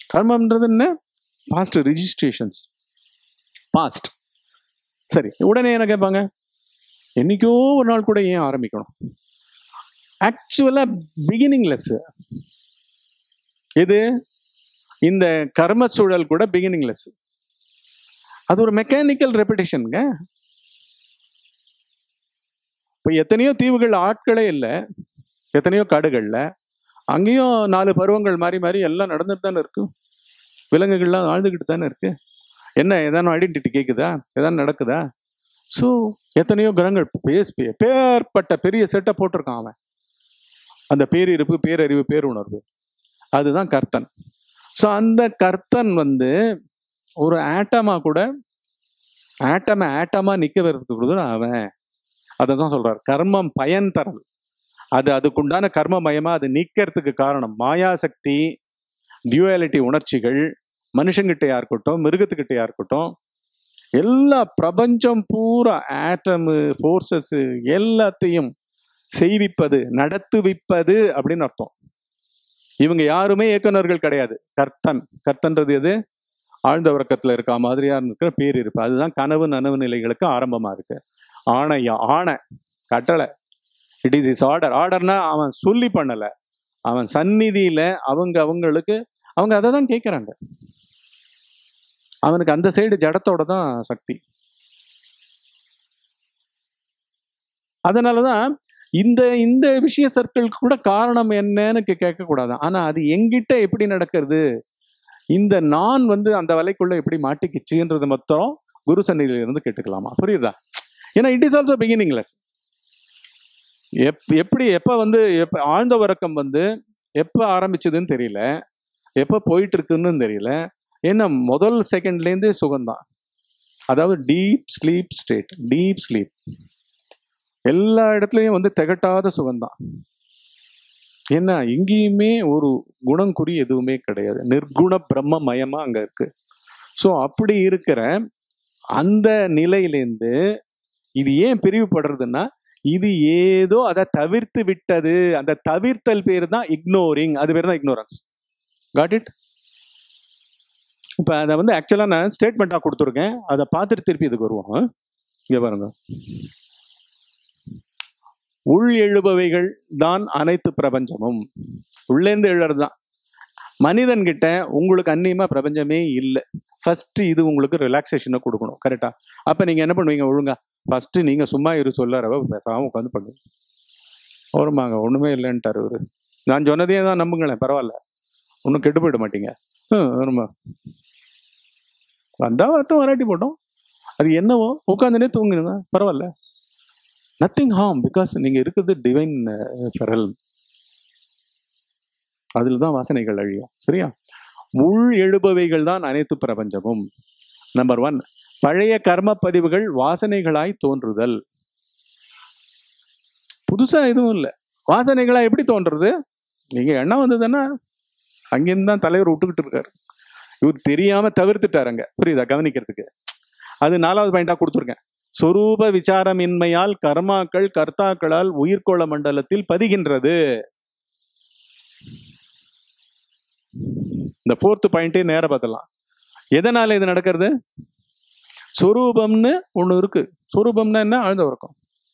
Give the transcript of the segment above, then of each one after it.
கர்மம்ன்றது என்ன past registrations past சரி உடனே என்ன கேட்பாங்க என்னைக்கோ ஒரு நாள் கூட ஏன் ஆரம்பிக்கணும் ஆக்சுவலா பிகினிங்லெஸ் எது இந்த கர்ம சூழல் கூட பிகினிங்லெஸ் அது ஒரு மெக்கானிக்கல் ரெப்பிடேஷனுங்க இப்போ எத்தனையோ தீவுகள் ஆட்களே இல்லை எத்தனையோ காடுகள்ல அங்கேயும் நாலு பருவங்கள் மாறி மாறி எல்லாம் நடந்துட்டு தானே இருக்கு விலங்குகள்லாம் வாழ்ந்துக்கிட்டு தானே இருக்கு என்ன ஏதானும் ஐடென்டிட்டி கேட்குதா ஏதாவது நடக்குதா ஸோ எத்தனையோ கிரகங்கள் பேஸ் பேர்பட்ட பெரிய செட்டை போட்டிருக்கான் அவன் அந்த பேரிருப்பு பேரறிவு பேருணர்வு அதுதான் கர்த்தன் ஸோ அந்த கர்த்தன் வந்து ஒரு ஆட்டமா கூட ஆட்டமை ஆட்டமா நிக்க வர்றதுக்கு கூட அவன் அதை தான் சொல்றார் கர்மம் பயன் தரல் அது அதுக்குண்டான கர்மமயமா அது நிக்கிறதுக்கு காரணம் மாயாசக்தி டியூவாலிட்டி உணர்ச்சிகள் மனுஷங்கிட்டயா இருக்கட்டும் மிருகத்துக்கிட்டயா இருக்கட்டும் எல்லா பிரபஞ்சம் பூரா ஆட்டமு ஃபோர்ஸஸ் எல்லாத்தையும் செய்விப்பது நடத்துவிப்பது அப்படின்னு அர்த்தம் இவங்க யாருமே இயக்குனர்கள் கிடையாது கர்த்தன் கர்த்தன்றது எது ஆழ்ந்த உறக்கத்துல இருக்க மாதிரியா இருக்கிற பேர் இருப்பு அதுதான் கனவு நனவு நிலைகளுக்கு ஆரம்பமா இருக்கு ஆணையா ஆணை கட்டளை இட் இஸ் இஸ் ஆர்டர் ஆர்டர்னா அவன் சொல்லி பண்ணல அவன் சந்நிதியில அவங்க அவங்களுக்கு அவங்க அதை தான் கேட்குறாங்க அவனுக்கு அந்த சைடு ஜடத்தோட தான் சக்தி அதனாலதான் இந்த இந்த விஷய சர்க்கிளுக்கு கூட காரணம் என்னன்னு கே- கேட்கக்கூடாது ஆனா அது எங்கிட்ட எப்படி நடக்கிறது இந்த நான் வந்து அந்த வலைக்குள்ள எப்படி மாட்டிக்கிச்சுன்றது மொத்தம் குரு சந்நிதியில இருந்து கேட்டுக்கலாமா புரியுதா ஏன்னா இட் இஸ் ஆல்சோ பிகினிங்லெஸ் எப் எப்படி எப்ப வந்து எப்ப ஆழ்ந்த உறக்கம் வந்து எப்ப ஆரம்பிச்சதுன்னு தெரியல எப்ப போயிட்டு இருக்குன்னு தெரியல ஏன்னா முதல் செகண்ட்லேருந்தே சுகம்தான் அதாவது deep sleep state deep sleep எல்லா இடத்துலையும் வந்து திகட்டாத சுகம்தான் ஏன்னா எங்கேயுமே ஒரு குணங்குறி எதுவுமே கிடையாது நிர்குண பிரம்ம மயமா அங்க இருக்கு ஸோ அப்படி இருக்கிற அந்த நிலையிலேருந்து இது ஏன் பிரிவுபடுறதுன்னா இது ஏதோ அதை தவிர்த்து விட்டது அந்த தவிர்த்தல் பேர் தான் இக்னோரிங் அது பேர் தான் இக்னோரன்ஸ் காட் இட் இப்போ அதை வந்து ஆக்சுவலாக நான் ஸ்டேட்மெண்ட்டாக கொடுத்துருக்கேன் அதை பார்த்துட்டு திருப்பி இதுக்கு வருவோம் இங்கே பாருங்க உள் எழுபவைகள் தான் அனைத்து பிரபஞ்சமும் உள்ளேந்து எழறது தான் மனிதன்கிட்ட உங்களுக்கு அந்நியமா பிரபஞ்சமே இல்லை ஃபர்ஸ்ட் இது உங்களுக்கு ரிலாக்ஸேஷனை கொடுக்கணும் கரெக்டா அப்ப நீங்க என்ன பண்ணுவீங்க ஒழுங்கா ஃபர்ஸ்ட் நீங்க சும்மா இரு சொல்லறவ பேசாம உட்காந்து பண்ணுங்க வருமாங்க ஒண்ணுமே இல்லைன்ட்டாரு அவரு நான் சொன்னதே தான் நம்புங்களேன் பரவாயில்ல ஒன்றும் கெட்டு போயிட மாட்டீங்க ஹம், வருமா வந்தா வரட்டும் வராட்டி போட்டோம் அது என்னவோ உட்காந்துனே தூங்கிடுங்க பரவாயில்ல நத்திங் ஹார்ம் பிகாஸ் நீங்க இருக்கிறது டிவைன் ஃபெரல் அதில் தான் வாசனைகள் அழியும் சரியா உள் எழுபவைகள் தான் அனைத்து பிரபஞ்சமும் நம்பர் ஒன் பழைய கர்ம பதிவுகள் வாசனைகளாய் தோன்றுதல் புதுசா எதுவும் இல்லை வாசனைகளா எப்படி தோன்றுறது நீங்க எண்ணம் வந்ததுன்னா அங்கிருந்து தான் தலைவர் விட்டுக்கிட்டு இருக்காரு இவர் தெரியாம தவிர்த்துட்டாருங்க புரியுதா கவனிக்கிறதுக்கு அது நாலாவது பாயிண்டா கொடுத்துருக்கேன் சொரூப விசாரமின்மையால் கர்மாக்கள் கர்த்தாக்களால் உயிர்கோள மண்டலத்தில் பதிகின்றது இந்த ஃபோர்த் பாயிண்டே நேர பார்த்தலாம் எதனால இது நடக்கிறது சொரூபம்னு ஒண்ணு இருக்கு சொரூபம்னா என்ன ஆழ்ந்த உறக்கம்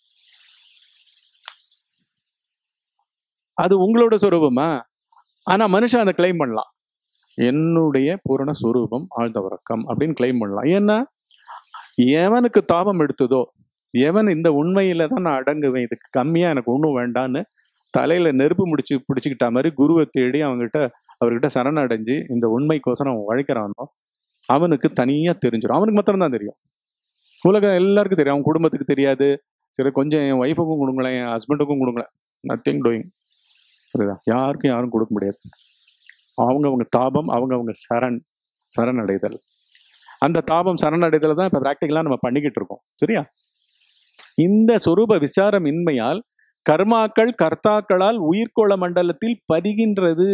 அது உங்களோட சொரூபமா ஆனா மனுஷன் அதை கிளைம் பண்ணலாம் என்னுடைய பூரண சொரூபம் ஆழ்ந்த உறக்கம் அப்படின்னு கிளைம் பண்ணலாம் ஏன்னா எவனுக்கு தாபம் எடுத்ததோ எவன் இந்த உண்மையில தான் நான் அடங்குவேன் இதுக்கு கம்மியா எனக்கு ஒன்றும் வேண்டான்னு தலையில நெருப்பு முடிச்சு பிடிச்சிக்கிட்ட மாதிரி குருவை தேடி அவங்ககிட்ட அவர்கிட்ட சரணடைஞ்சு இந்த உண்மைக்கோசரம் அவன் உழைக்கிறானோ அவனுக்கு தனியா தெரிஞ்சிடும் அவனுக்கு மாத்திரம் தான் தெரியும் உலகம் எல்லாருக்கும் தெரியும் அவன் குடும்பத்துக்கு தெரியாது சரி கொஞ்சம் என் ஒய்ஃபுக்கும் கொடுங்களேன் என் ஹஸ்பண்டுக்கும் கொடுங்களேன் நத்திங் டூயிங் புரியுதா யாருக்கும் யாரும் கொடுக்க முடியாது அவங்க அவங்க தாபம் அவங்க அவங்க சரண் சரணடைதல் அந்த தாபம் சரணடைதல் தான் இப்போ ப்ராக்டிக்கலாக நம்ம பண்ணிக்கிட்டு இருக்கோம் சரியா இந்த சொரூப விசாரம் இன்மையால் கர்மாக்கள் கர்த்தாக்களால் உயிர்கோள மண்டலத்தில் பதிகின்றது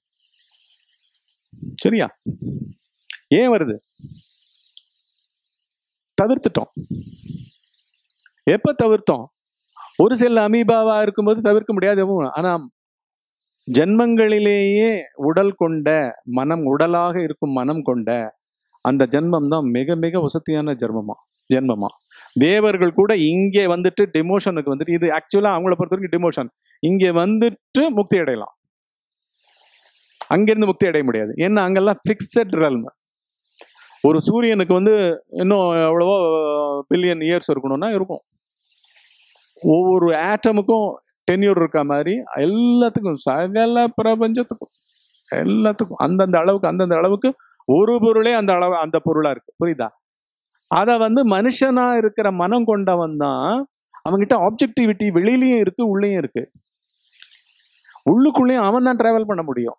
சரியா ஏன் வருது தவிர்த்துட்டோம் எப்ப தவிர்த்தோம் ஒரு சில அமீபாவா இருக்கும்போது தவிர்க்க முடியாது ஆனா ஜென்மங்களிலேயே உடல் கொண்ட மனம் உடலாக இருக்கும் மனம் கொண்ட அந்த ஜென்மம் தான் மிக மிக வசதியான ஜென்மமா ஜென்மமா தேவர்கள் கூட இங்கே வந்துட்டு டிமோஷனுக்கு வந்துட்டு இது ஆக்சுவலா அவங்கள பொறுத்த வரைக்கும் டிமோஷன் இங்கே வந்துட்டு முக்தி அடையலாம் அங்கிருந்து முக்தி அடைய முடியாது ஏன்னா அங்கெல்லாம் ஃபிக்ஸட் ரெல்ம் ஒரு சூரியனுக்கு வந்து இன்னும் எவ்வளவோ பில்லியன் இயர்ஸ் இருக்கணும்னா இருக்கும் ஒவ்வொரு ஆட்டமுக்கும் டென்யூர் இருக்க மாதிரி எல்லாத்துக்கும் சகல பிரபஞ்சத்துக்கும் எல்லாத்துக்கும் அந்தந்த அளவுக்கு அந்தந்த அளவுக்கு ஒரு பொருளே அந்த அளவு அந்த பொருளா இருக்கு புரியுதா அத வந்து மனுஷனா இருக்கிற மனம் கொண்டவன் தான் அவன்கிட்ட ஆப்ஜெக்டிவிட்டி வெளியிலயும் இருக்கு உள்ளேயும் இருக்கு உள்ளுக்குள்ளேயும் அவன் தான் டிராவல் பண்ண முடியும்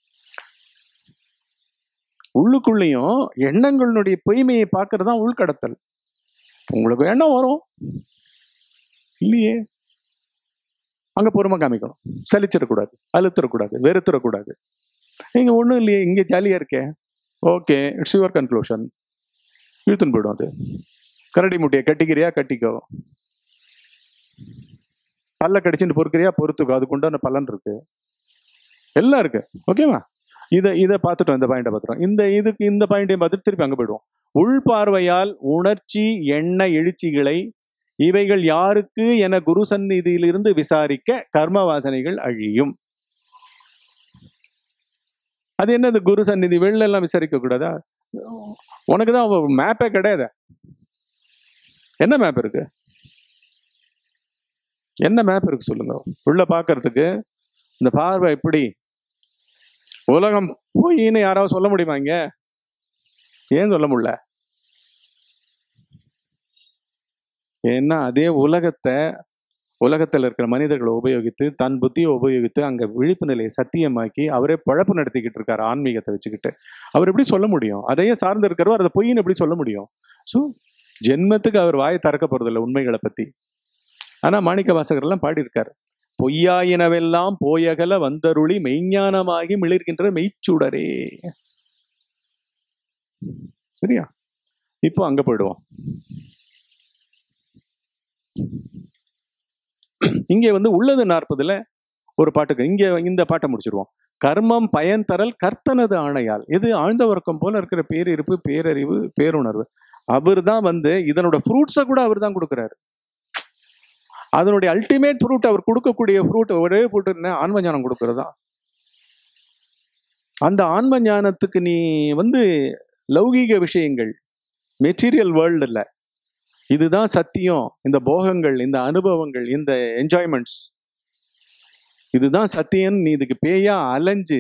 உள்ளுக்குள்ளேயும் எண்ணங்களுடைய பொய்மையை பார்க்கறது தான் உள்கடத்தல் உங்களுக்கு எண்ணம் வரும் இல்லையே அங்க பொறுமை காமிக்கணும் சலிச்சிடக்கூடாது அழுத்திடக்கூடாது வெறுத்துடக்கூடாது இங்க ஒண்ணும் இல்லையே இங்க ஜாலியா இருக்கே ஓகே இட்ஸ் யுவர் கன்க்ளூஷன் இழுத்துன்னு போயிடும் அது கரடி முட்டையை கட்டிக்கிறியா கட்டிக்கோ பல்ல கடிச்சுட்டு பொறுக்கிறியா பொறுத்துக்கோ அதுக்கு உண்டான பலன் இருக்கு எல்லாம் இருக்கு ஓகேவா இதை இதை பார்த்துட்டோம் இந்த பாயிண்டை பார்த்துட்டோம் இந்த இதுக்கு இந்த பாயிண்டையும் பார்த்துட்டு திருப்பி அங்கே போயிடுவோம் உள்பார்வையால் உணர்ச்சி எண்ண எழுச்சிகளை இவைகள் யாருக்கு என குரு சந்நிதியிலிருந்து விசாரிக்க கர்ம வாசனைகள் அழியும் அது என்னது குரு சந்நிதி வெளில எல்லாம் விசாரிக்க கூடாதா உனக்கு தான் மேப்பே கிடையாது என்ன மேப் இருக்கு என்ன மேப் இருக்கு சொல்லுங்க உள்ள பாக்குறதுக்கு இந்த பார்வை எப்படி உலகம் பொய்ன்னு யாராவது சொல்ல முடியுமா இங்க ஏன் சொல்ல முடியல ஏன்னா அதே உலகத்தை உலகத்தில் இருக்கிற மனிதர்களை உபயோகித்து தன் புத்தியை உபயோகித்து அங்க விழிப்பு நிலையை சத்தியமாக்கி அவரே பழப்பு நடத்திக்கிட்டு இருக்காரு ஆன்மீகத்தை வச்சுக்கிட்டு அவர் எப்படி சொல்ல முடியும் அதையே சார்ந்து இருக்கிறவர் அதை பொய்ன்னு எப்படி சொல்ல முடியும் ஸோ ஜென்மத்துக்கு அவர் வாயை திறக்க போறதில்ல உண்மைகளை பத்தி ஆனா மாணிக்க வாசகர் எல்லாம் பாடியிருக்காரு பொய்யாயினவெல்லாம் போயகல வந்தருளி மெய்ஞானமாகி மிளிர்கின்ற மெய்ச்சுடரே சரியா இப்போ அங்க போயிடுவோம் இங்கே வந்து உள்ளது நாற்பதுல ஒரு பாட்டுக்கு இங்க இந்த பாட்டை முடிச்சிருவோம் கர்மம் பயன் தரல் கர்த்தனது ஆணையால் இது ஆழ்ந்த வர்க்கம் போல இருக்கிற பேரிருப்பு பேரறிவு பேருணர்வு அவர் தான் வந்து இதனோட ஃப்ரூட்ஸை கூட அவர் தான் கொடுக்குறாரு அதனுடைய அல்டிமேட் ஃப்ரூட் அவர் கொடுக்கக்கூடிய ஃப்ரூட் ஒரே ஃப்ரூட் என்ன ஆன்ம ஞானம் கொடுக்கறதா அந்த ஆன்ம ஞானத்துக்கு நீ வந்து லௌகீக விஷயங்கள் மெட்டீரியல் வேர்ல்டு இல்லை இதுதான் சத்தியம் இந்த போகங்கள் இந்த அனுபவங்கள் இந்த என்ஜாய்மெண்ட்ஸ் இதுதான் சத்தியம் நீ இதுக்கு பேயா அலைஞ்சு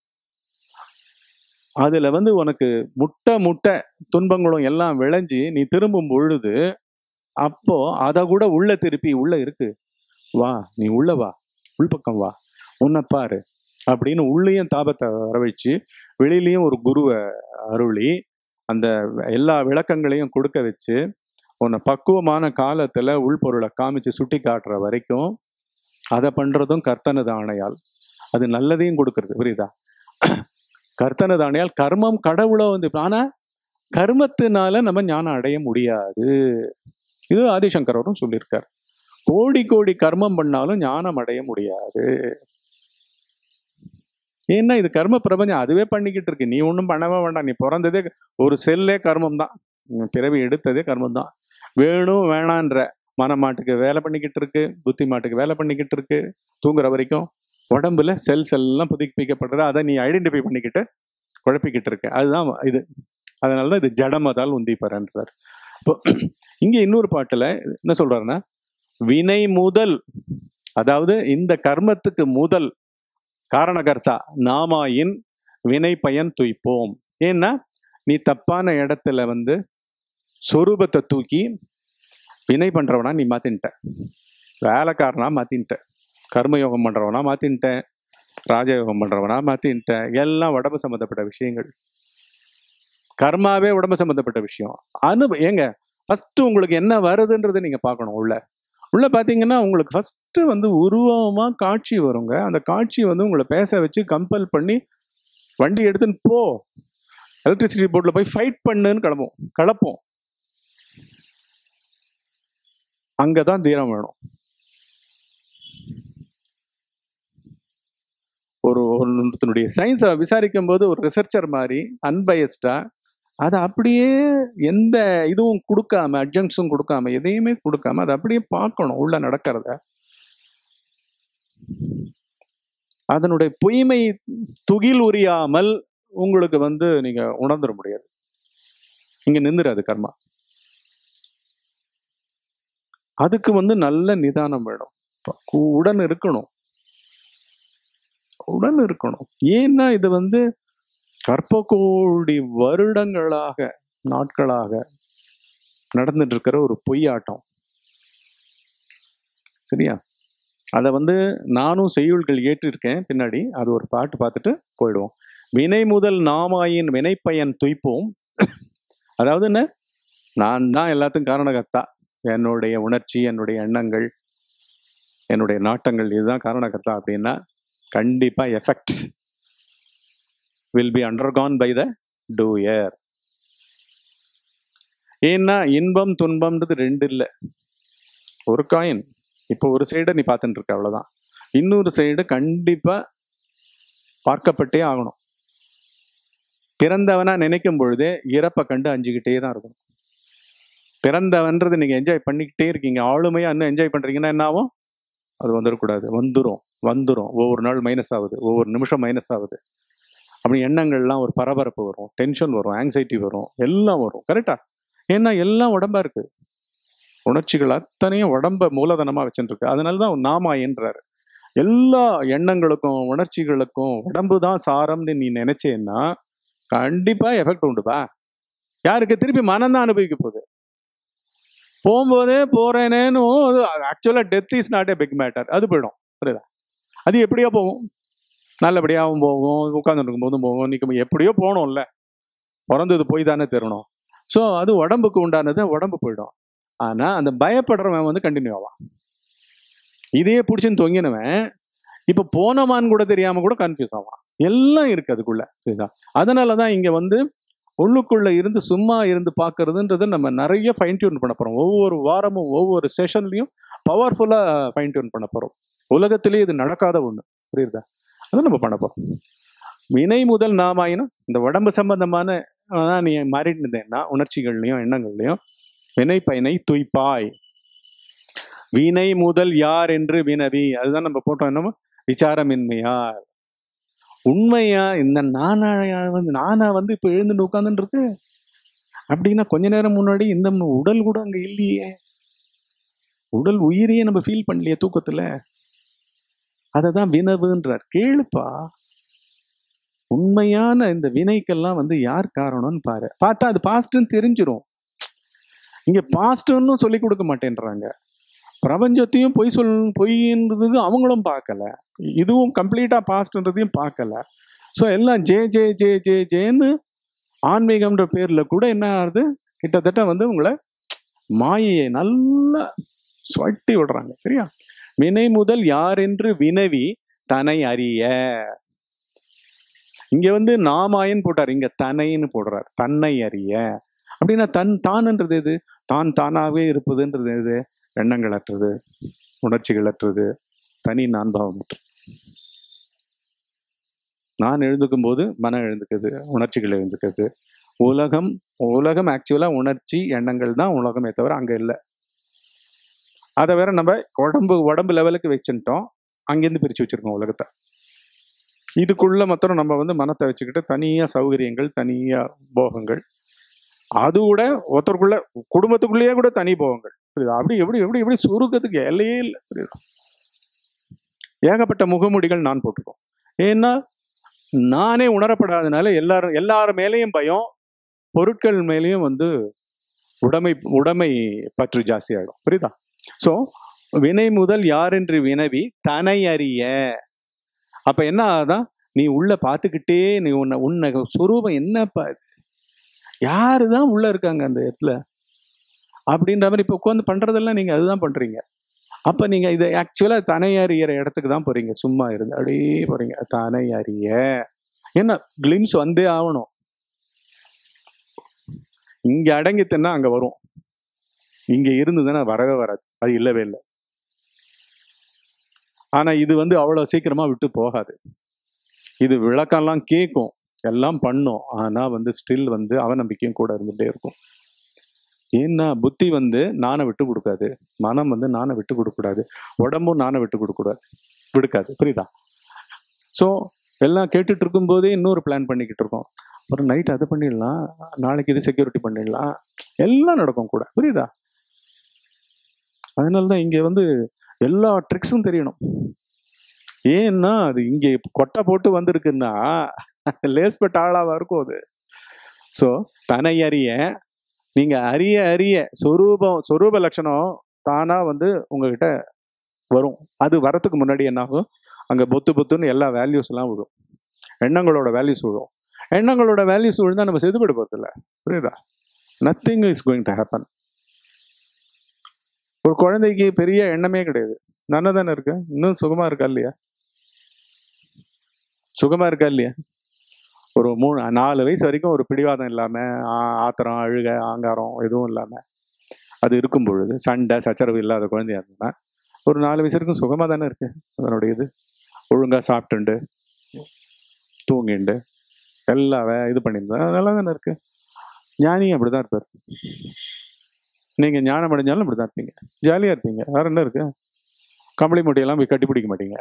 அதுல வந்து உனக்கு முட்டை முட்டை துன்பங்களும் எல்லாம் விளைஞ்சு நீ திரும்பும் பொழுது அப்போ அதை கூட உள்ள திருப்பி உள்ள இருக்கு வா நீ உள்ள வா உள்பக்கம் வா உன்னை பாரு அப்படின்னு உள்ளேயும் தாபத்தை வரவழைச்சு வெளியிலயும் ஒரு குருவை அருளி அந்த எல்லா விளக்கங்களையும் கொடுக்க வச்சு உன்னை பக்குவமான காலத்துல உள்பொருளை காமிச்சு சுட்டி காட்டுற வரைக்கும் அதை பண்றதும் கர்த்தனது ஆணையால் அது நல்லதையும் கொடுக்கறது புரியுதா கர்த்தனது ஆணையால் கர்மம் கடவுளை வந்து ஆனா கர்மத்தினால நம்ம ஞானம் அடைய முடியாது இது ஆதிசங்கரரும் சொல்லியிருக்கார் கோடி கோடி கர்மம் பண்ணாலும் ஞானம் அடைய முடியாது ஏன்னா இது கர்ம பிரபஞ்சம் அதுவே பண்ணிக்கிட்டு இருக்கு நீ ஒன்றும் பண்ணவே வேண்டாம் நீ பிறந்ததே ஒரு செல்லே கர்மம் தான் பிறவி எடுத்ததே கர்மம் தான் வேணும் வேணான்ற மனமாட்டுக்கு வேலை பண்ணிக்கிட்டு இருக்கு புத்தி மாட்டுக்கு வேலை பண்ணிக்கிட்டு இருக்கு தூங்குற வரைக்கும் உடம்புல செல்ஸ் எல்லாம் புதுப்பிக்கப்படுறது அதை நீ ஐடென்டிஃபை பண்ணிக்கிட்டு குழப்பிக்கிட்டு இருக்க அதுதான் இது அதனால தான் இது ஜடமதால் உந்திப்பறன்றார் இப்போ இங்க இன்னொரு பாட்டுல என்ன சொல்றாருன்னா வினை முதல் அதாவது இந்த கர்மத்துக்கு முதல் காரணகர்த்தா நாமாயின் வினை பயன் துய்ப்போம் ஏன்னா நீ தப்பான இடத்துல வந்து சொரூபத்தை தூக்கி வினை பண்றவனா நீ மாத்தின்ட்ட வேலைக்காரனா மாத்தின்ட்ட கர்மயோகம் பண்றவனா மாத்தின்ட்ட ராஜயோகம் பண்றவனா மாத்தின்ட்ட எல்லாம் உடம்பு சம்பந்தப்பட்ட விஷயங்கள் கர்மாவே உடம்பு சம்பந்தப்பட்ட விஷயம் அனு ஏங்க ஃபர்ஸ்ட் உங்களுக்கு என்ன வருதுன்றதை நீங்க பார்க்கணும் உள்ள உள்ள பாத்தீங்கன்னா உங்களுக்கு ஃபர்ஸ்ட் வந்து உருவமா காட்சி வருங்க அந்த காட்சி வந்து உங்களை பேச வச்சு கம்பல் பண்ணி வண்டி எடுத்துன்னு போ எலக்ட்ரிசிட்டி போர்ட்ல போய் ஃபைட் பண்ணுன்னு கிளம்பும் கலப்போம் அங்கதான் தீரம் வேணும் அதனுடைய சயின்ஸை விசாரிக்கும் போது ஒரு ரிசர்ச்சர் மாதிரி அன்பயஸ்டா அதை அப்படியே எந்த இதுவும் கொடுக்காம அட்ஜங்ஷனும் கொடுக்காம எதையுமே கொடுக்காம அதை அப்படியே பார்க்கணும் உள்ள நடக்கிறத அதனுடைய பொய்மை துகில் உரியாமல் உங்களுக்கு வந்து நீங்க உணர்ந்துட முடியாது இங்க நின்றுறாது கர்மா அதுக்கு வந்து நல்ல நிதானம் வேணும் உடன் இருக்கணும் உடன் இருக்கணும் ஏன்னா இது வந்து கற்ப கோடி வருடங்களாக நாட்களாக நடந்துட்டு இருக்கிற ஒரு பொய்யாட்டம் சரியா அதை வந்து நானும் செய்யுள்கள் ஏற்றிருக்கேன் பின்னாடி அது ஒரு பாட்டு பார்த்துட்டு போயிடுவோம் வினை முதல் நாமாயின் வினைப்பயன் துய்ப்போம் அதாவது என்ன நான் தான் எல்லாத்துக்கும் காரணகர்த்தா என்னுடைய உணர்ச்சி என்னுடைய எண்ணங்கள் என்னுடைய நாட்டங்கள் இதுதான் காரணகர்த்தா அப்படின்னா கண்டிப்பா effect will be undergone by the doer ஏன்னா இன்பம் துன்பம்ன்றது ரெண்டு இல்லை ஒரு காயின் இப்போ ஒரு சைடை நீ பார்த்துட்டு இருக்க அவ்வளவுதான் இன்னொரு சைடு கண்டிப்பா பார்க்கப்பட்டே ஆகணும் பிறந்தவனா நினைக்கும் பொழுதே இறப்பை கண்டு அஞ்சுக்கிட்டே தான் இருக்கணும் பிறந்தவன்றது நீங்க என்ஜாய் பண்ணிக்கிட்டே இருக்கீங்க ஆளுமையா இன்னும் என்ஜாய் பண்றீங்கன்னா என்ன ஆகும் அது வந்துடக்கூடாது வந்துடும் வந்துடும் ஒவ்வொரு நாள் மைனஸ் ஆகுது ஒவ்வொரு நிமிஷம் மைனஸ் ஆகுது அப்படி எண்ணங்கள்லாம் ஒரு பரபரப்பு வரும் டென்ஷன் வரும் ஆங்ஸைட்டி வரும் எல்லாம் வரும் கரெக்டா ஏன்னா எல்லாம் உடம்பா இருக்கு உணர்ச்சிகள் அத்தனையும் உடம்ப மூலதனமா வச்சுட்டு இருக்கு அதனால தான் நாமாயன்றாரு எல்லா எண்ணங்களுக்கும் உணர்ச்சிகளுக்கும் உடம்பு தான் சாரம்னு நீ நினைச்சேன்னா கண்டிப்பா எஃபெக்ட் உண்டுப்பா யாருக்கு திருப்பி மனம் தான் அனுபவிக்க போகுது போகும்போதே போறேனேன்னு actually death is not a big matter அது போயிடும் புரியுதா அது எப்படியோ போகும் நல்லபடியாகவும் போகும் உட்காந்துருக்கும் போதும் போகும் நிற்கும் எப்படியோ போகணும்ல பிறந்தது போய் தானே தெரியணும் ஸோ அது உடம்புக்கு உண்டானது உடம்பு போயிடும் ஆனா அந்த பயப்படுறவன் வந்து கண்டினியூ ஆவான் இதையே பிடிச்சின்னு தொங்கினவன் இப்ப போனமான்னு கூட தெரியாம கூட கன்ஃபியூஸ் ஆவான் எல்லாம் இருக்கு அதுக்குள்ள சரிதா அதனாலதான் இங்க வந்து உள்ளுக்குள்ள இருந்து சும்மா இருந்து பார்க்கறதுன்றது நம்ம நிறைய ஃபைன் டியூன் பண்ண போறோம் ஒவ்வொரு வாரமும் ஒவ்வொரு செஷன்லயும் பவர்ஃபுல்லா ஃபைன் டியூன் பண்ண போறோம் உலகத்திலேயே இது நடக்காத ஒண்ணு புரியுதா அதை நம்ம பண்ண போறோம் வினை முதல் நாமாயினும் இந்த உடம்பு சம்பந்தமான ஆஹ், நீ மாறிட்டு இருந்தேன்னா உணர்ச்சிகள்லையும் எண்ணங்கள்லையும் வினை பயனை துய்ப்பாய் வினை முதல் யார் என்று வினவி அதுதான் நம்ம போட்டோம் என்னமோ விசாரமின்மையார் உண்மையா இந்த நானா வந்து நானா வந்து இப்ப எழுந்து உட்கார்ந்துட்டு இருக்கு அப்படின்னா கொஞ்ச நேரம் முன்னாடி இந்த ம- உடல் கூட அங்க இல்லையே உடல் உயிரையே நம்ம ஃபீல் பண்ணலையே தூக்கத்துல அததான் வினவுன்றார் கேளுப்பா உண்மையான இந்த வினைக்கெல்லாம் வந்து யார் காரணம்னு பாரு பார்த்தா அது பாஸ்ட்னு தெரிஞ்சிரும் இங்க பாஸ்ட்னு சொல்லி கொடுக்க மாட்டேன்றாங்க பிரபஞ்சத்தையும் பொய் சொல் பொய்ன்றதுக்கு அவங்களும் பார்க்கல இதுவும் கம்ப்ளீட்டா பாஸ்ட்ன்றதையும் பார்க்கல ஸோ எல்லாம் ஜே ஜே ஜே ஜே ஜேன்னு ஆன்மீகம்ன்ற பேர்ல கூட என்ன ஆகுது கிட்டத்தட்ட வந்து உங்களை மாயையை நல்லா ஸ்வட்டி விடுறாங்க சரியா வினை முதல் யார் என்று வினவி தனை அறிய இங்க வந்து நாமாயன்னு போட்டார் இங்க தனைன்னு போடுறார் தன்னை அறிய அப்படின்னா தன் தான்ன்றது எது தான் தானாகவே இருப்பதுன்றது எது எண்ணங்கள் அற்றது உணர்ச்சிகள் அற்றது தனி நான்பாவம் நான் எழுந்துக்கும் போது மனம் எழுந்துக்குது உணர்ச்சிகள் எழுந்துக்குது உலகம் உலகம் ஆக்சுவலா உணர்ச்சி எண்ணங்கள் தான் உலகமே தவிர அங்க இல்லை அதை வேற நம்ம உடம்பு உடம்பு லெவலுக்கு வச்சுட்டோம் அங்கேருந்து பிரிச்சு வச்சிருக்கோம் உலகத்தை இதுக்குள்ள மாத்திரம் நம்ம வந்து மனத்தை வச்சுக்கிட்டு தனியா சௌகரியங்கள் தனியா போகங்கள் அது கூட ஒருத்தருக்குள்ள குடும்பத்துக்குள்ளேயே கூட தனி போகங்கள் புரியுதா அப்படி எப்படி எப்படி எப்படி சுருக்கத்துக்கு எல்லையே இல்லை புரியுதா ஏகப்பட்ட முகமூடிகள் நான் போட்டிருக்கோம் ஏன்னா நானே உணரப்படாதனால எல்லாரும் எல்லார் மேலேயும் பயம் பொருட்கள் மேலேயும் வந்து உடைமை உடைமை பற்று ஜாஸ்தி ஆயிடும் புரியுதா சோ வினை முதல் யார் என்று வினவி தனை அறிய அப்ப என்ன ஆகுதா நீ உள்ள பார்த்துக்கிட்டே நீ உன்னை உன்னை சுரூபம் என்னப்பா இது? யாருதான் உள்ள இருக்காங்க அந்த இடத்துல அப்படின்ற மாதிரி இப்ப உட்காந்து பண்றதெல்லாம் நீங்க அதுதான் பண்றீங்க அப்ப நீங்க இது ஆக்சுவலா தனை அறியற இடத்துக்கு தான் போறீங்க சும்மா இருந்து அப்படியே போறீங்க தனை அறிய என்ன கிளிம்ஸ் வந்தே ஆகணும் இங்க அடங்கித்தன்னா அங்க வரும் இங்க இருந்ததுன்னா வரவே வராது அது இல்லவே இல்லை ஆனா இது வந்து அவ்வளவு சீக்கிரமா விட்டு போகாது இது விளக்கம்லாம் கேட்கும் எல்லாம் பண்ணும் ஆனா வந்து ஸ்டில் வந்து அவநம்பிக்கையும் கூட இருந்துட்டே இருக்கும் ஏன்னா புத்தி வந்து நானை விட்டு கொடுக்காது மனம் வந்து நானை விட்டு கொடுக்க கூடாது உடம்பும் நானை விட்டு கொடுக்க கூடாது விடுக்காது புரியுதா ஸோ எல்லாம் கேட்டுட்டு இருக்கும்போதே இன்னொரு பிளான் பண்ணிக்கிட்டு இருக்கோம் ஒரு நைட் அது பண்ணிடலாம் நாளைக்கு இது செக்யூரிட்டி பண்ணிடலாம் எல்லாம் நடக்கும் கூட புரியுதா அதனால தான் இங்கே வந்து எல்லா ட்ரிக்ஸும் தெரியணும் ஏன்னா அது இங்கே கொட்டை போட்டு வந்திருக்குன்னா லேஸ்பெட் ஆளாவா இருக்கும் அது ஸோ தன்னை அறிய நீங்க அறிய அறிய சொரூபம் சொரூப லட்சணம் தானா வந்து உங்ககிட்ட வரும் அது வரத்துக்கு முன்னாடி என்ன ஆகும் அங்க பொத்து பொத்துன்னு எல்லா வேல்யூஸ் எல்லாம் விழும் எண்ணங்களோட வேல்யூஸ் விழும் எண்ணங்களோட வேல்யூஸ் விழுந்தா நம்ம செதுபட போறதில்ல புரியுதா nothing is going to happen ஒரு குழந்தைக்கு பெரிய எண்ணமே கிடையாது நல்லா தானே இருக்கு இன்னும் சுகமா இருக்கா இல்லையா சுகமா இருக்கா இல்லையா ஒரு மூணு நாலு வயசு வரைக்கும் ஒரு பிடிவாதம் இல்லாம ஆ- ஆத்திரம் அழுக ஆங்காரம் எதுவும் இல்லாம அது இருக்கும் பொழுது சண்டை சச்சரவு இல்லாத குழந்தையா இருந்ததுன்னா ஒரு நாலு வயசு வரைக்கும் சுகமா தானே இருக்கு அதனுடைய இது ஒழுங்கா சாப்பிட்டுண்டு தூங்கிண்டு எல்லா வே- இது பண்ணியிருந்தா நல்லா தானே இருக்கு ஞானி அப்படிதான் இருப்பார் நீங்க ஞானம் அடைஞ்சாலும் அப்படிதான் இருப்பீங்க ஜாலியா இருப்பீங்க வேற என்ன இருக்கு கம்பளி மூட்டையெல்லாம் போய் கட்டி பிடிக்க மாட்டீங்க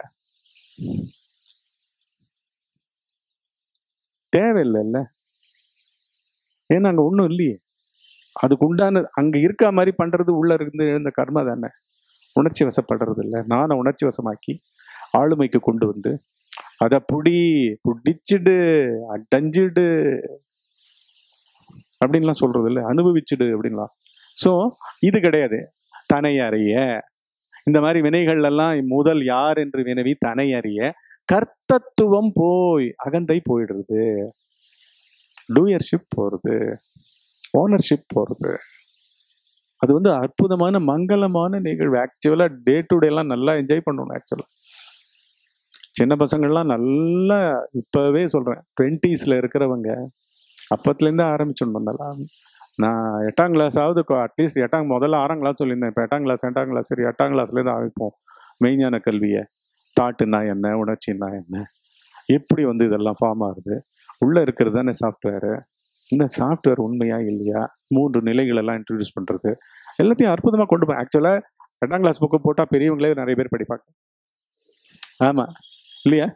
தேவையில்லைல்ல ஏன்னா அங்க ஒண்ணும் இல்லையே அதுக்கு உண்டான அங்க இருக்க மாதிரி பண்றது உள்ள இருந்து எழுந்த கர்மா தானே உணர்ச்சி வசப்படுறது இல்லை நானை உணர்ச்சி வசமாக்கி ஆளுமைக்கு கொண்டு வந்து அதை புடி புடிச்சிடு அடைஞ்சிடு அப்படின்லாம் சொல்றது இல்லை அனுபவிச்சிடு அப்படின்லாம் ஸோ இது கிடையாது தனை அறிய இந்த மாதிரி வினைகள் எல்லாம் முதல் யார் என்று வினவி தனை அறிய கர்த்தத்துவம் போய் அகந்தை போயிடுறது டூயர்ஷிப் போறது ஓனர்ஷிப் போறது அது வந்து அற்புதமான மங்களமான நிகழ்வு ஆக்சுவலா டே டு டே எல்லாம் நல்லா என்ஜாய் பண்ணணும் ஆக்சுவலா சின்ன பசங்கள்லாம் நல்லா இப்பவே சொல்றேன் டுவெண்ட்டீஸ்ல இருக்கிறவங்க அப்பத்துலேருந்து ஆரம்பிச்சிடணும் நல்லா நான் எட்டாம் கிளாஸ் ஆகுது அட்லீஸ்ட் எட்டாம் முதல்ல ஆறாம் கிளாஸ் சொல்லியிருந்தேன் இப்போ எட்டாம் கிளாஸ் எட்டாம் கிளாஸ் சரி எட்டாம் கிளாஸ்லேருந்து ஆரம்பிப்போம் மெய்ஞான கல்வியை தாட்டுனா என்ன உணர்ச்சின்னா என்ன எப்படி வந்து இதெல்லாம் ஃபார்ம் ஆகுது உள்ள இருக்கிறது தானே சாஃப்ட்வேரு இந்த சாஃப்ட்வேர் உண்மையா இல்லையா மூன்று நிலைகள் எல்லாம் இன்ட்ரடியூஸ் பண்றது எல்லாத்தையும் அற்புதமா கொண்டு போய் ஆக்சுவலா எட்டாம் கிளாஸ் புக்கு போட்டா பெரியவங்களே நிறைய பேர் படிப்பாங்க ஆமா இல்லையா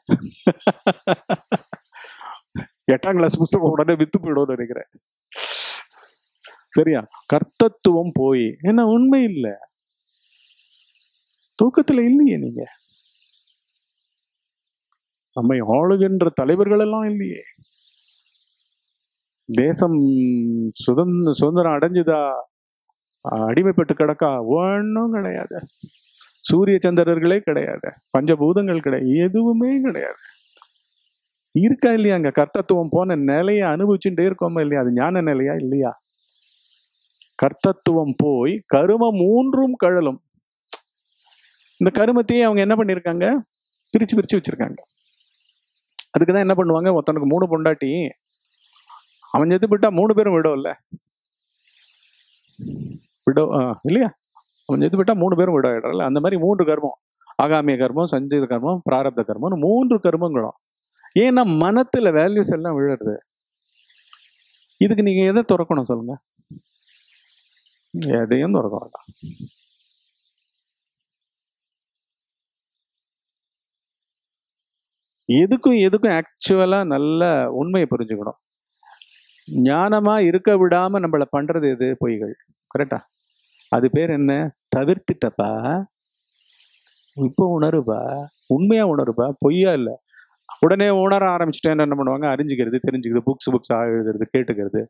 எட்டாம் கிளாஸ் புத்தகம் உடனே வித்து போயிடும்னு நினைக்கிறேன் சரியா கர்த்தத்துவம் போய் ஏன்னா உண்மை இல்லை தூக்கத்துல இல்லையே நீங்க நம்மை ஆளுகின்ற தலைவர்கள் எல்லாம் இல்லையே தேசம் சுதந்திர சுதந்திரம் அடைஞ்சுதா அடிமைப்பட்டு கிடக்கா ஒன்றும் கிடையாது சூரிய சந்திரர்களே கிடையாது பஞ்சபூதங்கள் கிடையாது எதுவுமே கிடையாது இருக்கா இல்லையா அங்க கர்த்தத்துவம் போன நிலையை அனுபவிச்சுட்டே இருக்கோமா இல்லையா அது ஞான நிலையா இல்லையா கர்த்தத்துவம் போய் கரும மூன்றும் கழலும் இந்த கருமத்தையே அவங்க என்ன பண்ணிருக்காங்க பிரிச்சு பிரிச்சு வச்சிருக்காங்க அதுக்குதான் என்ன பண்ணுவாங்க ஒருத்தனுக்கு மூணு பொண்டாட்டி அவன் செத்து விட்டா மூணு பேரும் விடோ இல்ல விடோ ஆ, இல்லையா அவன் செத்து விட்டா மூணு பேரும் விடோ ஆயிடுறல அந்த மாதிரி மூன்று கர்மம் ஆகாமிய கர்மம் சஞ்சீத கர்மம் பிராரப்த கர்மம் மூன்று கர்மங்களும் ஏன்னா மனத்துல வேல்யூஸ் எல்லாம் விழுறது இதுக்கு நீங்க எதை திறக்கணும் சொல்லுங்க எதையும் திறக்க வேண்டாம் எதுக்கும் எதுக்கும் ஆக்சுவலா நல்ல உண்மையை புரிஞ்சுக்கணும் ஞானமா இருக்க விடாம நம்மள பண்றது எது பொய்கள் கரெக்டா அது பேர் என்ன தவிர்த்துட்டப்பா இப்போ உணருப்பா உண்மையா உணருப்பா பொய்யா இல்ல உடனே உணர ஆரம்பிச்சுட்டேன் என்ன பண்ணுவாங்க அறிஞ்சுக்கிறது தெரிஞ்சுக்கிறது புக்ஸ் புக்ஸ் எழுதுறது கேட்டுக்கிறது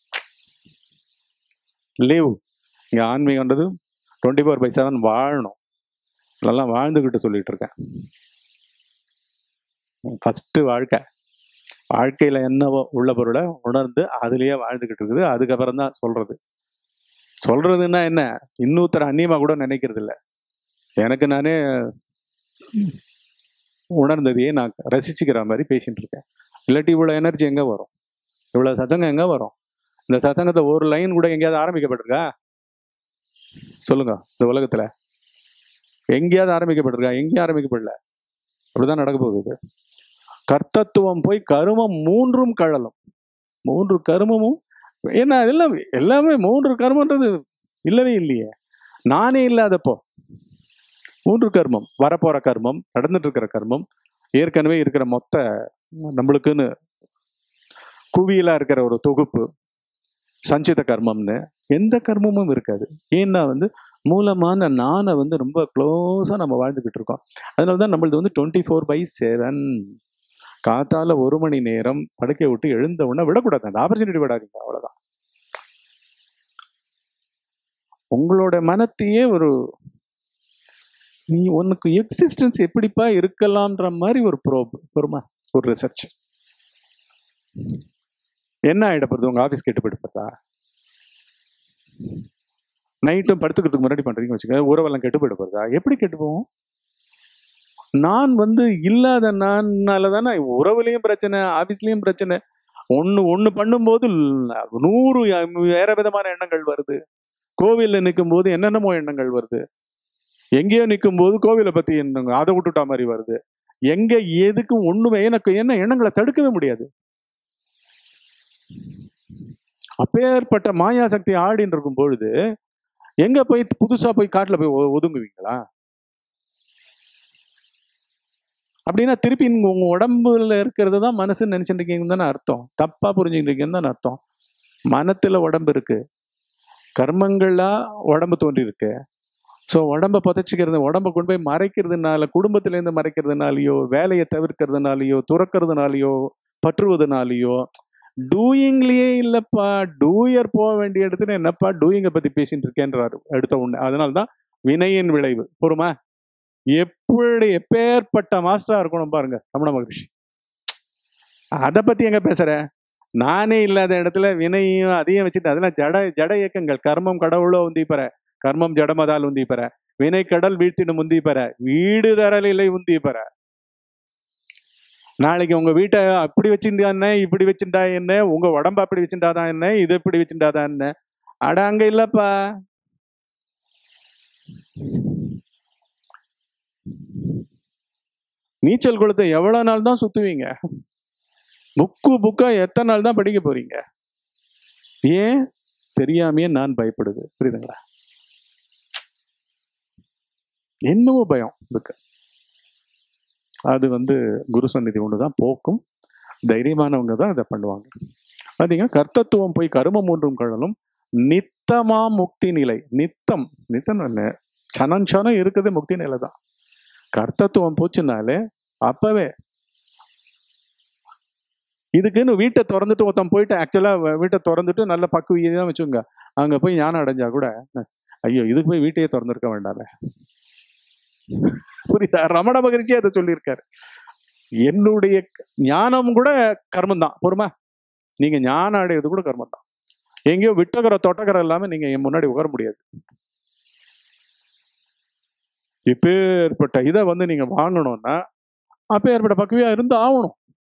லிவ் இங்க ஆன்மீகம்ன்றது டுவெண்ட்டி ஃபோர் பை செவன் வாழணும் நல்லா வாழ்ந்துகிட்டு சொல்லிட்டு இருக்கேன் ஃபர்ஸ்ட் வாழ்க்கை வாழ்க்கையில என்னவோ உள்ள பொருளை உணர்ந்து அதுலயே வாழ்ந்துகிட்டு இருக்குது அதுக்கப்புறம் தான் சொல்றது சொல்றதுன்னா என்ன இன்னொருத்தர் அந்நியமா கூட நினைக்கிறது இல்ல எனக்கு நானே உணர்ந்ததையே நான் ரசிச்சுக்கிற மாதிரி பேசிட்டு இருக்கேன் இல்லாட்டி இவ்வளவு எனர்ஜி எங்க வரும் இவ்வளவு சத்தங்கம் எங்க வரும் இந்த சத்தங்கத்தை ஒரு லைன் கூட எங்கேயாவது ஆரம்பிக்கப்பட்டிருக்கா சொல்லுங்க இந்த உலகத்துல எங்கேயாவது ஆரம்பிக்கப்பட்டிருக்கா எங்கேயும் ஆரம்பிக்கப்படல அப்படிதான் நடக்க போகுது இது கர்த்தத்துவம் போய் கருமம் மூன்றும் கழலும் மூன்று கருமமும் ஏன்னா எல்லாம் எல்லாமே மூன்று கர்மன்றது இல்லவே இல்லையே நானே இல்லாதப்போ மூன்று கர்மம் வரப்போற கர்மம் நடந்துட்டு இருக்கிற கர்மம் ஏற்கனவே இருக்கிற மொத்த நம்மளுக்குன்னு குவியலா இருக்கிற ஒரு தொகுப்பு சஞ்சித கர்மம்னு எந்த கர்மமும் இருக்காது ஏன்னா வந்து மூலமான நானை வந்து ரொம்ப க்ளோஸா நம்ம வாழ்ந்துகிட்டு இருக்கோம் அதனால தான் நம்மளது வந்து டுவெண்ட்டி ஃபோர் பை செவன் காத்தால ஒரு மணி நேரம் படுக்கை விட்டு எழுந்த உடனே விடக்கூடாது அந்த ஆப்பர்ச்சுனிட்டி விடாதீங்க அவ்வளவுதான் உங்களோட மனத்தையே ஒரு நீ உனக்கு எக்ஸிஸ்டன்ஸ் எப்படிப்பா இருக்கலாம்ன்ற மாதிரி ஒரு ப்ரோப் பொறுமா ஒரு ரிசர்ச் என்ன ஆயிடப்படுது உங்க ஆபீஸ் கெட்டு போயிட்டு பார்த்தா நைட்டும் படுத்துக்கிறதுக்கு முன்னாடி பண்றீங்கன்னு வச்சுக்கோங்க உறவெல்லாம் கெட்டு போயிட்டு போறதா எப்படி கெட்டு போகும் நான் வந்து இல்லாத நான்னால தானே உறவுலயும் பிரச்சனை ஆபீஸ்லயும் பிரச்சனை ஒண்ணு ஒண்ணு பண்ணும்போது நூறு வேற விதமான எண்ணங்கள் வருது கோவில்ல நிற்கும் போது என்னென்னமோ எண்ணங்கள் வருது எங்கேயோ நிற்கும் போது கோவிலை பத்தி எண்ணங்க அதை விட்டுட்டா மாதிரி வருது எங்க எதுக்கும் ஒண்ணுமே எனக்கு என்ன எண்ணங்களை தடுக்கவே முடியாது அப்பேற்பட்ட மாயா சக்தி ஆடின்னு இருக்கும் பொழுது எங்க போய் புதுசா போய் காட்டுல போய் ஒ- ஒதுங்குவீங்களா அப்படின்னா திருப்பி நீங்க உங்க உடம்புல இருக்கிறது தான் மனசுன்னு நினைச்சிட்டு இருக்கீங்கன்னு தானே அர்த்தம் தப்பா புரிஞ்சுக்கிட்டு இருக்கீங்கன்னு தானே அர்த்தம் மனத்துல உடம்பு இருக்கு கர்மங்களா உடம்பு தோன்றி இருக்கு ஸோ உடம்ப புதைச்சிக்கிறது உடம்ப கொண்டு போய் மறைக்கிறதுனால குடும்பத்திலேருந்து மறைக்கிறதுனாலயோ வேலையை தவிர்க்கிறதுனாலயோ துறக்கிறதுனாலயோ பற்றுவதனாலயோ டூயிங்லயே இல்லப்பா டூயர் போக வேண்டிய இடத்துல என்னப்பா டூயிங்கை பத்தி பேசிட்டு இருக்கேன்றாரு எடுத்த உடனே அதனால தான் வினையின் விளைவு பொறுமா எப்படி எப்பேற்பட்ட மாஸ்டரா இருக்கணும் பாருங்க ரமண மகரிஷி அதை பத்தி எங்க பேசுற நானே இல்லாத இடத்துல வினையும் அதையும் வச்சுட்டு அதெல்லாம் ஜட ஜட இயக்கங்கள் கர்மம் கடவுளோ உந்தி பெற கர்மம் ஜடமதால் உந்தி பெற வினை கடல் வீழ்த்தினும் உந்தி பெற வீடு தரலில்லை உந்தி பெற நாளைக்கு உங்க வீட்டை அப்படி வச்சிருந்தா என்ன இப்படி வச்சுட்டா என்ன உங்க உடம்ப அப்படி வச்சுட்டாதான் என்ன இது இப்படி வச்சுட்டாதான் என்ன அட அங்க இல்லப்பா நீச்சல் குளத்தை எவ்வளவு நாள் தான் சுத்துவீங்க புக்கு புக்கா எத்தனை நாள் தான் படிக்க போறீங்க ஏன் தெரியாமையே நான் பயப்படுது புரியுதுங்களா என்னவோ பயம் இருக்கு அது வந்து குரு சந்நிதி ஒன்று தான் போக்கும் தைரியமானவங்க தான் இதை பண்ணுவாங்க பார்த்தீங்கன்னா கர்த்தத்துவம் போய் கரும மூன்றும் கழலும் நித்தமா முக்தி நிலை நித்தம் நித்தம் என்ன சனம் சனம் இருக்குது முக்தி நிலை தான் கர்த்தத்துவம் போச்சுனாலே அப்பவே இதுக்குன்னு வீட்டை திறந்துட்டு ஒருத்தன் போயிட்டு ஆக்சுவலா வீட்டை திறந்துட்டு நல்ல பக்குவியை தான் வச்சுங்க அங்க போய் ஞானம் அடைஞ்சா கூட ஐயோ இதுக்கு போய் வீட்டையே திறந்திருக்க வேண்டாமே புரியுதா ரமண மகரிஷி அதை சொல்லியிருக்காரு என்னுடைய ஞானம் கூட கர்மம் தான் பொறுமா நீங்க ஞானம் அடையிறது கூட கர்மம் தான் எங்கேயோ விட்டகர தொட்டகர இல்லாம நீங்க என் முன்னாடி உட்கார முடியாது இப்பேற்பட்ட இதை வந்து நீங்க வாங்கணும்னா அப்பேற்பட்ட பக்குவியா இருந்து ஆகணும்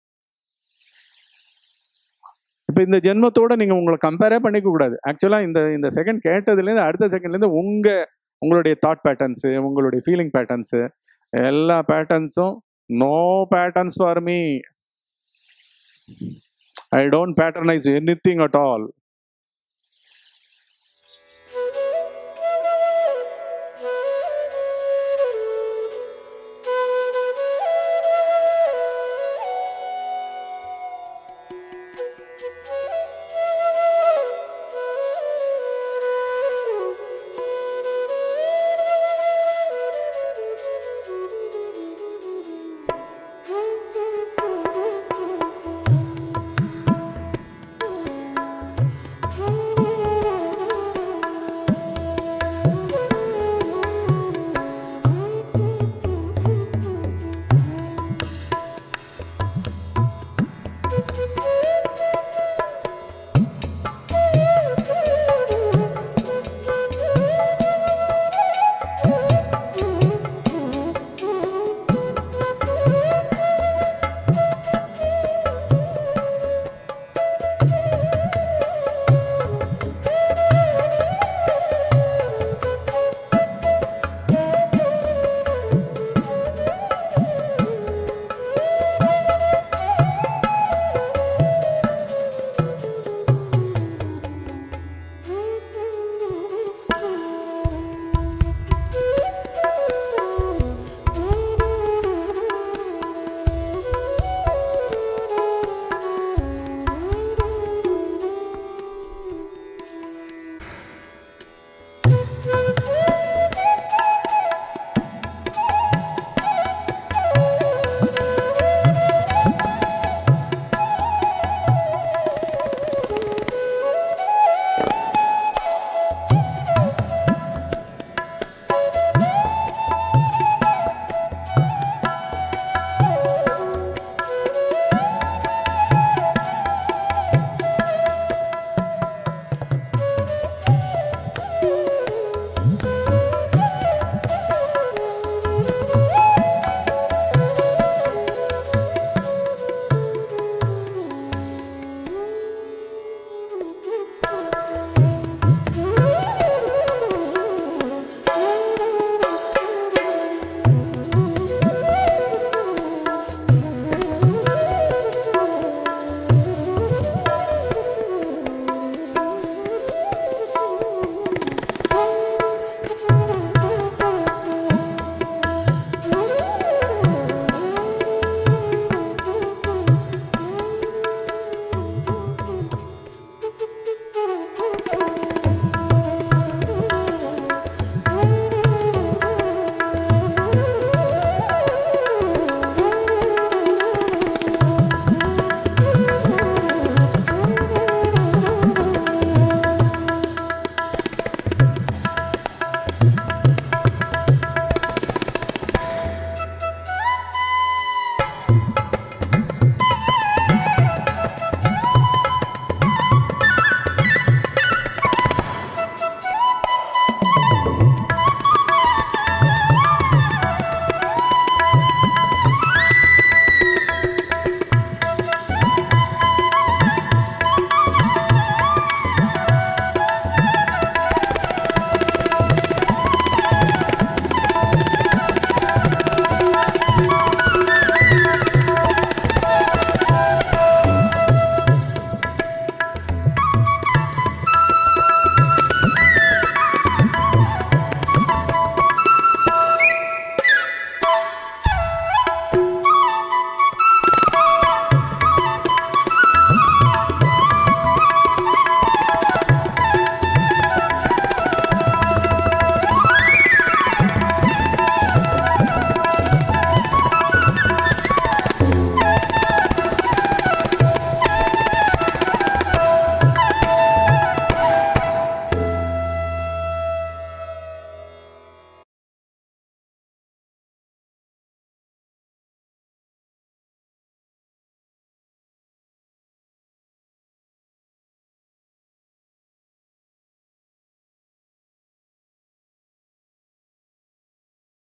இப்ப இந்த ஜென்மத்தோட நீங்க உங்களை கம்பேரே பண்ணிக்க கூடாது ஆக்சுவலா இந்த இந்த செகண்ட் கேட்டதுல இருந்து அடுத்த செகண்ட்ல இருந்து உங்க உங்களுடைய தாட் பேட்டர்ன்ஸ் உங்களுடைய ஃபீலிங் பேட்டர்ன்ஸ் எல்லா பேட்டர்ன்ஸும் no patterns for me I don't patternise anything at all